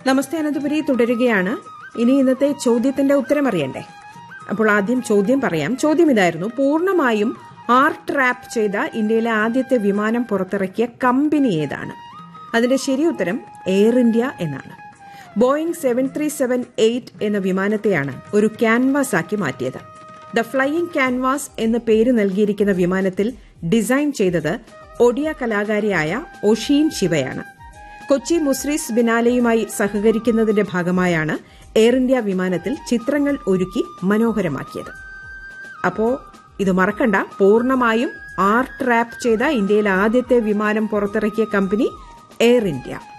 നമസ്തേ അനന്തപുരി തുടരുകയാണ് ഇനി ഇന്നത്തെ ചോദ്യത്തിന്റെ ഉത്തരം അറിയണ്ടേ അപ്പോൾ ആദ്യം ചോദ്യം പറയാം ചോദ്യം ഇതായിരുന്നു പൂർണ്ണമായും ആർ ട്രാപ്പ് ചെയ്ത ഇന്ത്യയിലെ ആദ്യത്തെ വിമാനം പുറത്തിറക്കിയ കമ്പനി ഏതാണ് അതിന്റെ ശരി ഉത്തരം എയർ ഇന്ത്യ എന്നാണ് Boeing seven three seven eight എന്ന വിമാനത്തെയാണ് ഒരു ക്യാൻവാസ് ആക്കി മാറ്റിയത് ദ ഫ്ലൈയിംഗ് ക്യാൻവാസ് എന്ന് പേര് നൽകിയിരിക്കുന്ന വിമാനത്തിൽ ഡിസൈൻ ചെയ്തത് ഒഡിയ കലാകാരിയായ ഒഷീൻ ശിവയാണ് കൊച്ചി മുസ്രീസ് ബിനാലയുമായി സഹകരിക്കുന്നതിന്റെ ഭാഗമായാണ് എയർ ഇന്ത്യ വിമാനത്തിൽ ചിത്രങ്ങൾ ഒരുക്കി മനോഹരമാക്കിയത് അപ്പോ ഇത് മറക്കണ്ട പൂർണ്ണമായും ആർ ട്രാപ്പ് ചെയ്ത ഇന്ത്യയിലെ ആദ്യത്തെ വിമാനം പുറത്തിറക്കിയ കമ്പനി എയർ ഇന്ത്യ